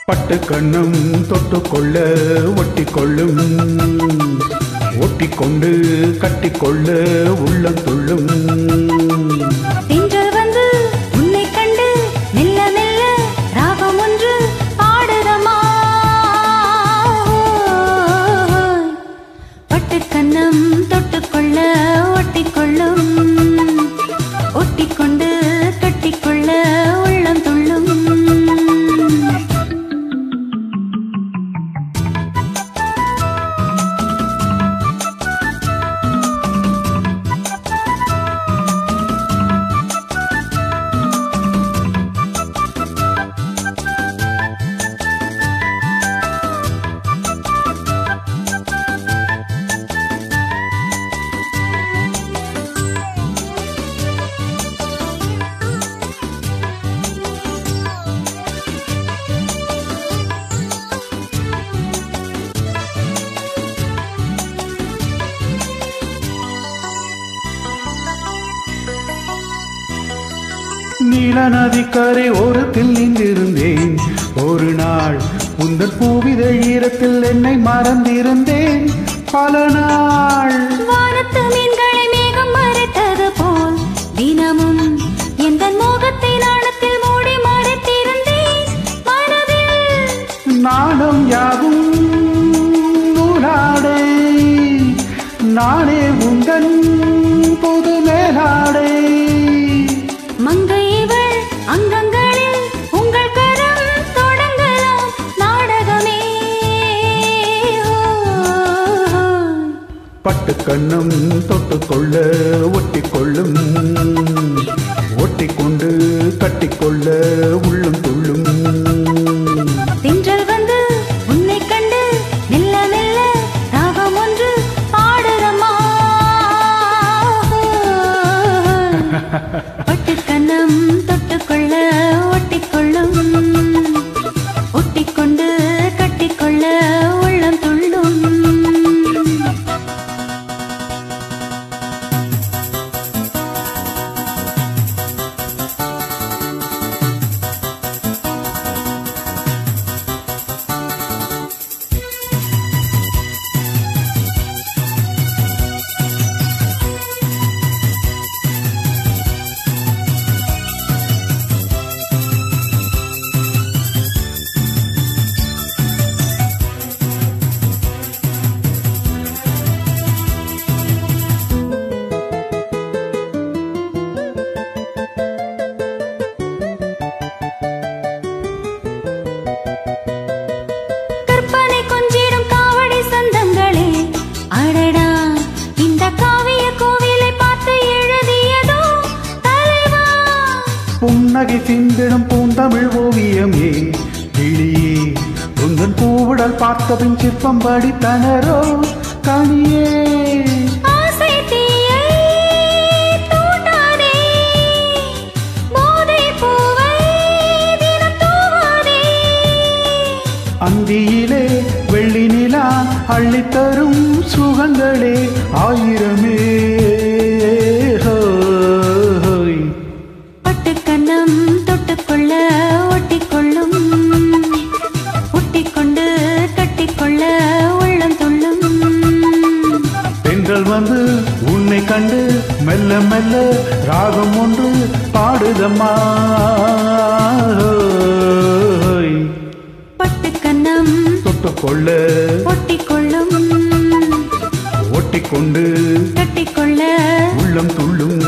பட்டு கண்ணம் தொட்டுக்கொள்ள ஒட்டிக்கொள்ளும் ஒட்டிக்கொண்டு கட்டிக்கொள்ள உள்ளம் துள்ளும் திங்கள் வந்து உன்னை கண்டு மெல்ல மெல்ல ராகம் ஒன்று பாடுதமா பட்டு கண்ணம் தொட்டுக்கொள்ள ஒட்டிக்கொள்ளும் ஒட்டிக்கொண்டு கட்டிக்கொள்ள உள்ளம் துள்ளும் நீல நதிக்கரை ஓரத்தில் நின்றிருந்தேன் ஒரு நாள் உந்தன் பூவித ஈரத்தில் என்னை மறந்திருந்தேன் பல நாள் வானத்து மீன்களை மேகம் மறைத்தது போல் தினமும் எந்த மோகத்தை நாணத்தில் மூடி மறைத்திருந்தேன் மனதில் நாணம் யாவும் நூலாடை நானே உந்தன் புது மேலாடை மங்கை இவள் அங்கங்களில் உங்கள் கரம் தொடங்கலாம் நாடகமே பட்டு கண்ணம் தொட்டுக்கொள்ள ஒட்டிக்கொள்ளும் ஒட்டிக்கொண்டு கட்டிக்கொள்ள உள்ளம் துள்ளும் தின்றல் வந்து உன்னை கண்டு மெல்ல மெல்ல ராகம் ஒன்று பாடுதமா பட்டு கண்ணம் தொட்டுக்கொள்ள ஒட்டிக்கொள்ளும் ஒட்டிக்கொண்டு கட்டிக்கொள்ள உள்ளம் துள்ளும் கற்பனை கொஞ்சிடும் காவடி சந்தங்களே அடடா இந்த காவிய கோவிலை பார்த்து எழுதியதோ தலைவா புன்னகை சிந்திடும் பூந்தமிழ் ஓவியமே கிளியே உந்தன் பூவுடல் பார்த்த பின் சிற்பம் படித்தனரோ கனியே ஆசை தீயை தூண்டாதே போதை பூவை தினம் தூவாதே அந்தியிலே வெள்ளி நிலா அள்ளித்தரும் சுகங்களே ஆயிரமே ஹோய். பட்டு கண்ணம் தொட்டுக்கொள்ள ஒட்டிக்கொள்ளும் ஒட்டிக்கொண்டு கட்டிக்கொள்ள உள்ளம் துள்ளும் பெண்கள் வந்து உன்னை கண்டு மெல்ல மெல்ல ராகம் ஒன்று பாடுதம்மா ஹோய். பட்டு கண்ணம் தொட்டுக்கொள்ள ஒட்டிக்கொள்ளும் ஒட்டிக்கொண்டு கட்டிக்கொள்ள உள்ளம் துள்ளும்